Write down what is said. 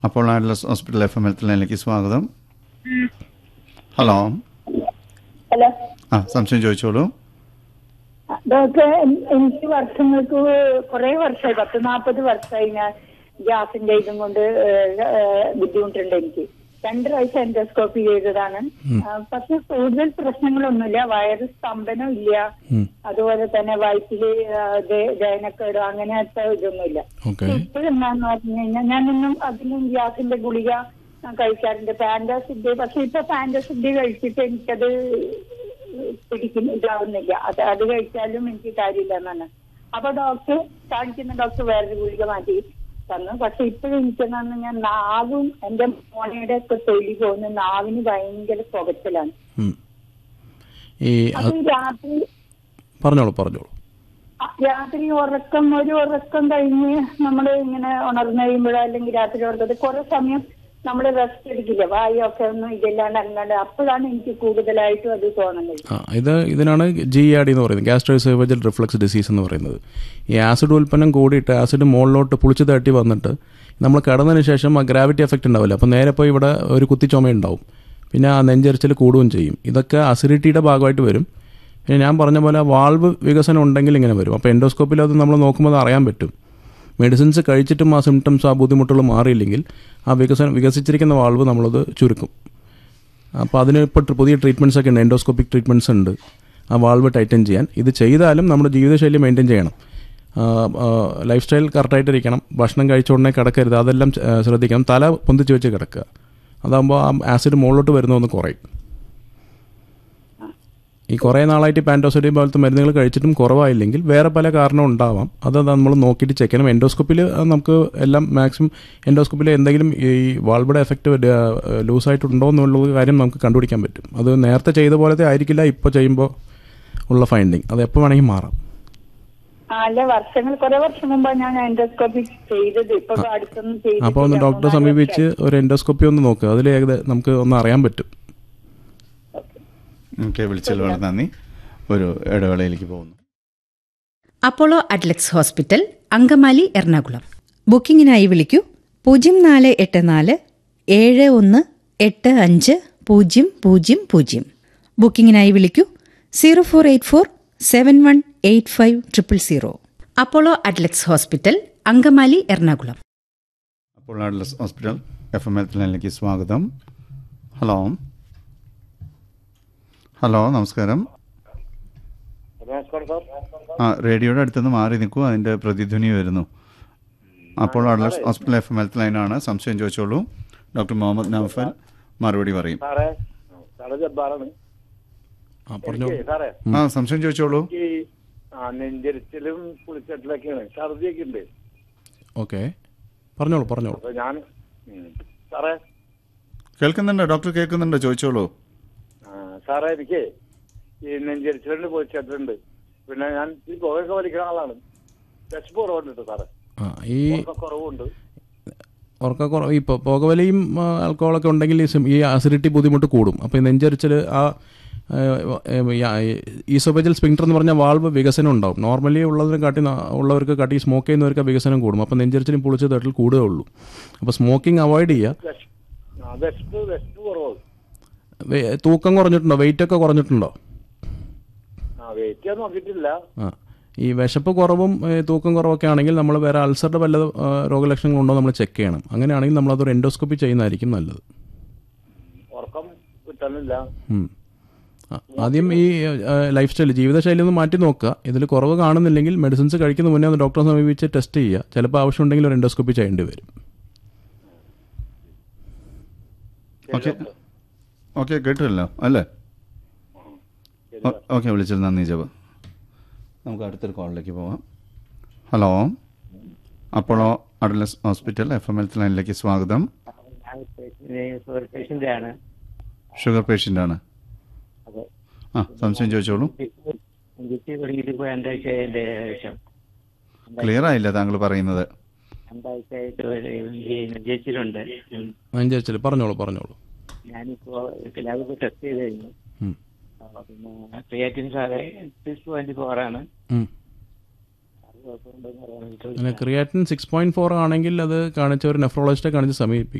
അപ്പോൾ Adlux hospital F M health ലൈനിലേക്ക് സ്വാഗതം ഹലോ ഹലോ ആ സംശയം ചോദിച്ചോളൂ ഡോക്ടർ എൻ- എനിക്ക് വർഷങ്ങൾക്ക് കുറെ വർഷമായി പത്ത് നാൽപ്പത് വർഷമായി ഞാൻ ഗ്യാസിന്റെ ഇതും കൊണ്ട് ഏഹ്, ഏഹ്, ബുദ്ധിമുട്ടുണ്ട് എനിക്ക് രണ്ട് പ്രാവശ്യം എൻഡോസ്കോപ്പി ചെയ്തതാണ് ആ, പക്ഷെ കൂടുതൽ പ്രശ്നങ്ങളൊന്നുമില്ല വയറ് സ്തംഭനം ഇല്ല അതുപോലെ തന്നെ വയറ്റില് ആ, ദേ- ദഹനക്കേടോ അങ്ങനത്തെ ഇതൊന്നുമില്ല ഓക്കെ ഇപ്പോഴും എന്താന്ന് പറഞ്ഞു കഴിഞ്ഞാൽ ഞാനൊന്നും അതിനും ഗ്യാസിന്റെ ഗുളിക ഞാൻ കഴിക്കാറുണ്ട് പാൻഡാസിഡ് പക്ഷെ ഇപ്പൊ പാൻഡാസിഡ് കഴിച്ചിട്ട് എനിക്കത് പിടിക്കുന്ന ഇതാവുന്നില്ല അത് അത് കഴിച്ചാലും എനിക്ക് കാര്യമില്ല എന്നാണ് അപ്പൊ ഡോക്ടർ കാണിക്കുന്ന ഡോക്ടർ വേറൊരു ഗുളിക മാറ്റി തന്നു പക്ഷെ ഇപ്പോഴും എനിക്കെന്നു ഞാൻ നാവും എന്റെ മോണയുടെ ഒക്കെ തൊലി പോകുന്ന നാവിന് ഭയങ്കര പുകച്ചിലാണ് ഉം. ഈ അത് അത് രാത്രി പറഞ്ഞോളൂ പറഞ്ഞോളൂ ആ, രാത്രി ഉറക്കം ഒരു ഉറക്കം കഴിഞ്ഞ് നമ്മൾ ഇങ്ങനെ ഉണർന്നു കഴിയുമ്പോഴോ അല്ലെങ്കിൽ രാത്രി ഉറക്കത്തിൽ കുറെ സമയം നമ്മൾ റെസ്റ്റ് എടുക്കില്ല വായൊക്കെ ഒന്നും ഇതില്ലാണ്ട് അല്ലാണ്ട് അപ്പോഴാണ് എനിക്ക് കൂടുതലായിട്ടും അത് തോന്നുന്നത് ആ ഇത് ഇതിനാണ് ജി ആർ ഡി എന്ന് പറയുന്നത് ഗ്യാസ്ട്രോസേവജൽ റിഫ്ലക്സ് ഡിസീസ് എന്ന് പറയുന്നത് ഈ ആസിഡ് ഉൽപ്പന്നം കൂടിയിട്ട് ആസിഡ് മുകളിലോട്ട് പുളിച്ച് തട്ടി വന്നിട്ട് നമ്മൾ കിടന്നതിന് ശേഷം ആ ഗ്രാവിറ്റി എഫക്റ്റ് ഉണ്ടാവില്ല അപ്പോൾ നേരെ പോയി ഇവിടെ ഒരു കുത്തിച്ചുമ ഉണ്ടാവും പിന്നെ ആ നെഞ്ചരിച്ചിൽ കൂടുകയും ചെയ്യും ഇതൊക്കെ അസിഡിറ്റിയുടെ ഭാഗമായിട്ട് വരും പിന്നെ ഞാൻ പറഞ്ഞ പോലെ വാൾവ് വികസനം ഉണ്ടെങ്കിൽ ഇങ്ങനെ വരും അപ്പോൾ എൻഡോസ്കോപ്പിൽ അത് നമ്മൾ നോക്കുമ്പോൾ അത് അറിയാൻ പറ്റും മെഡിസിൻസ് കഴിച്ചിട്ടും ആ സിംറ്റംസ് ആ ബുദ്ധിമുട്ടുകൾ മാറിയില്ലെങ്കിൽ ആ വികസനം വികസിച്ചിരിക്കുന്ന വാൾവ് നമ്മളത് ചുരുക്കും അപ്പോൾ അതിന് ഇപ്പോൾ പുതിയ ട്രീറ്റ്മെൻറ്റ്സ് ഒക്കെ ഉണ്ട് എൻഡോസ്കോപ്പിക് ട്രീറ്റ്മെൻറ്റ്സ് ഉണ്ട് ആ വാൾവ് ടൈറ്റൻ ചെയ്യാൻ ഇത് ചെയ്താലും നമ്മുടെ ജീവിതശൈലി മെയിൻറ്റെയിൻ ചെയ്യണം ലൈഫ് സ്റ്റൈൽ കറക്റ്റായിട്ടിരിക്കണം ഭക്ഷണം കഴിച്ച ഉടനെ കിടക്കരുത് അതെല്ലാം ആ, ശ്രദ്ധിക്കണം തല പൊന്തിച്ച് വെച്ച് കിടക്കുക അതാകുമ്പോൾ ആ ആസിഡ് മുകളിലോട്ട് വരുന്നതൊന്ന് കുറയും ഈ കുറേ നാളായിട്ട് പാൻറ്റോസൈഡിയം പോലത്തെ മരുന്നുകൾ കഴിച്ചിട്ടും കുറവായില്ലെങ്കിൽ വേറെ പല കാരണം ഉണ്ടാവാം അത് നമ്മൾ നോക്കിയിട്ട് ചെക്ക് ചെയ്യണം എൻഡോസ്കോപ്പിൽ നമുക്ക് എല്ലാം മാക്സിമം എൻഡോസ്കോപ്പിൽ എന്തെങ്കിലും ഈ വാൾബിയുടെ എഫക്റ്റ് ലൂസായിട്ടുണ്ടോ എന്നുള്ള കാര്യം നമുക്ക് കണ്ടുപിടിക്കാൻ പറ്റും അത് നേരത്തെ ചെയ്ത പോലത്തെ ആയിരിക്കില്ല ഇപ്പോൾ ചെയ്യുമ്പോൾ ഉള്ള ഫൈൻഡിങ് അത് എപ്പോൾ വേണമെങ്കിൽ മാറാം ആ, അല്ല വർഷങ്ങൾ കുറെ വർഷം മുമ്പാണ് ഞാൻ എൻഡോസ്കോപ്പി ചെയ്തത് ഇപ്പൊ അടുത്തൊന്നും ചെയ്തിട്ടില്ല. അപ്പോൾ ഒന്ന് ഡോക്ടറെ മൂന്നാല് സമീപിച്ച് ഒരു എൻഡോസ്കോപ്പി ഒന്ന് നോക്കുക അതിൽ ഏകദേശം നമുക്ക് ഒന്ന് അറിയാൻ പറ്റും ഓക്കെ വിളിച്ചതിൽ വളരെ നന്ദി ഒരു ഇടവേളയിലേക്ക് പോകുന്നു Apollo Adlux hospital Angamaly Ernakulam ബുക്കിംഗിനായി വിളിക്കൂ പൂജ്യം നാല് എട്ട് നാല് ഏഴ് ഒന്ന് എട്ട് അഞ്ച് പൂജ്യം പൂജ്യം പൂജ്യം ബുക്കിംഗിനായി വിളിക്കൂ zero four eight four seven one eight five triple zero Apollo Adlux hospital Angamaly Ernakulam അപ്പോൾ Adlux hospital F M health ലൈനിലേക്ക് സ്വാഗതം ഹലോ ഹലോ നമസ്കാരം നമസ്കാരം സാർ ആ റേഡിയോയുടെ അടുത്തുനിന്ന് മാറി നിൽക്കൂ അതിൻ്റെ പ്രതിധ്വനി വരുന്നു അപ്പോൾ Adlux hospital F M health ലൈനാണ് സംശയം ചോദിച്ചോളൂ ഡോക്ടർ മുഹമ്മദ് നൗഫൽ മറുപടി പറയും സാറേ സാറേ ജബ്ബാറാണ് ആ പറഞ്ഞോളൂ എനിക്ക് സാറേ ആ സംശയം ചോദിച്ചോളൂ എനിക്ക് ആ നെഞ്ചരിച്ചിലും പുളിച്ചട്ടിലൊക്കെയാണ് ഛർദിയൊക്കെ ഉണ്ട് ഓക്കെ പറഞ്ഞോളൂ പറഞ്ഞോളൂ അപ്പൊ ഞാൻ ഉം. സാറേ കേൾക്കുന്നുണ്ടോ ഡോക്ടർ കേൾക്കുന്നുണ്ടോ ചോദിച്ചോളൂ ആ, സാറേ എനിക്ക് ഈ നെഞ്ചരിച്ചിലുണ്ട് പുളിച്ചട്ടിലുണ്ട് പിന്നെ ഞാൻ ഈ പുകയൊക്കെ വലിക്കുന്ന ആളാണ് വിശപ്പ് കുറവുണ്ട് കേട്ടോ സാറേ ആ ഈ ഉറക്ക കുറവുണ്ട് ഉറക്കക്കുറവ് ഈ പൊ- പുകവലിയും ആ, ആൽക്കഹോളൊക്കെ ഉണ്ടെങ്കിൽ ഈ സിം- ഈ അസിഡിറ്റി ബുദ്ധിമുട്ട് കൂടും അപ്പോൾ ഈ നെഞ്ചരിച്ചിൽ ആ ഈസോബജൽ സ്പിങ്ടർ എന്ന് പറഞ്ഞ വാൾവ് വികസനം ഉണ്ടാവും നോർമലി ഉള്ളതിനെ കാട്ടി ന- ഉള്ളവർക്ക് കാട്ടി സ്മോക്ക് ചെയ്യുന്നവർക്ക് വികസനം കൂടും അപ്പോൾ നെഞ്ചരിച്ചിലും പുളിച്ച തട്ടിൽ കൂടുകയേ ഉള്ളൂ അപ്പോൾ സ്മോക്കിംഗ് അവോയ്ഡ് ചെയ്യുക വിശ- ആ, വിശപ്പ് വിശപ്പ് കുറവ് വെ- തൂക്കം കുറഞ്ഞിട്ടുണ്ടോ വെയിറ്റ് ഒക്കെ കുറഞ്ഞിട്ടുണ്ടോ ആ വെയിറ്റ് ഞാൻ നോക്കിയിട്ടില്ല ആ ഈ വിശപ്പ് കുറവും ഏ, തൂക്കം കുറവൊക്കെ ആണെങ്കിൽ നമ്മൾ വേറെ അൾസറുടെ വല്ല ആ, രോഗലക്ഷണങ്ങളുണ്ടോ നമ്മൾ ചെക്ക് ചെയ്യണം അങ്ങനെയാണെങ്കിൽ നമ്മളതൊരു എൻഡോസ്കോപ്പി ചെയ്യുന്നതായിരിക്കും നല്ലത് ഉറക്കം കിട്ടാനില്ല ഉം. ആ, ആദ്യം ഈ ലൈഫ് സ്റ്റൈൽ ജീവിതശൈലി ഒന്ന് മാറ്റി നോക്കുക ഇതിൽ കുറവ് കാണുന്നില്ലെങ്കിൽ മെഡിസിൻസ് കഴിക്കുന്ന മുന്നേ ഒന്ന് ഡോക്ടറെ സമീപിച്ച് ടെസ്റ്റ് ചെയ്യുക ചിലപ്പോൾ ആവശ്യമുണ്ടെങ്കിൽ ഒരു എൻഡോസ്കോപ്പി ചെയ്യേണ്ടി വരും ഓക്കെ ഓക്കെ കേട്ടില്ലല്ലോ അല്ലേ ഓക്കെ വിളിച്ചത് നന്ദി ജപ നമുക്ക് അടുത്തൊരു കോളിലേക്ക് പോവാം hello Apollo Adlux hospital F M health ലൈനിലേക്ക് സ്വാഗതം ഷുഗർ പേഷ്യന്റ് ആണ് ഷുഗർ പേഷ്യൻ്റ് ആണ് അതെ ആ സംശയം ചോദിച്ചോളൂ ഇഞ്ചക്ഷൻ തുടങ്ങിയിട്ട് ഇപ്പോൾ രണ്ടാഴ്ചയായിട്ട് ശേഷം ക്ലിയർ ആയില്ല താങ്കൾ പറയുന്നത് രണ്ടാഴ്ചയായിട്ട് നെഞ്ചേച്ചിലുണ്ട് നെഞ്ചരിച്ചിൽ പറഞ്ഞോളൂ പറഞ്ഞോളൂ ഞാനിപ്പോ ലാബിൽ ടെസ്റ്റ് ചെയ്ത് കഴിഞ്ഞു ഉം. അപ്പൊ പിന്നെ creatinine sir six point four ആണ് ഉം. അത് കുഴപ്പമുണ്ടെന്ന് അറിയാൻ വേണ്ടി അങ്ങനെ ക്രിയാറ്റിൻ സിക്സ് പോയിന്റ് ഫോർ ആണെങ്കിൽ അത് കാണിച്ച ഒരു നെഫ്രോളജിസ്റ്റെ കാണിച്ച് സമീപിക്കും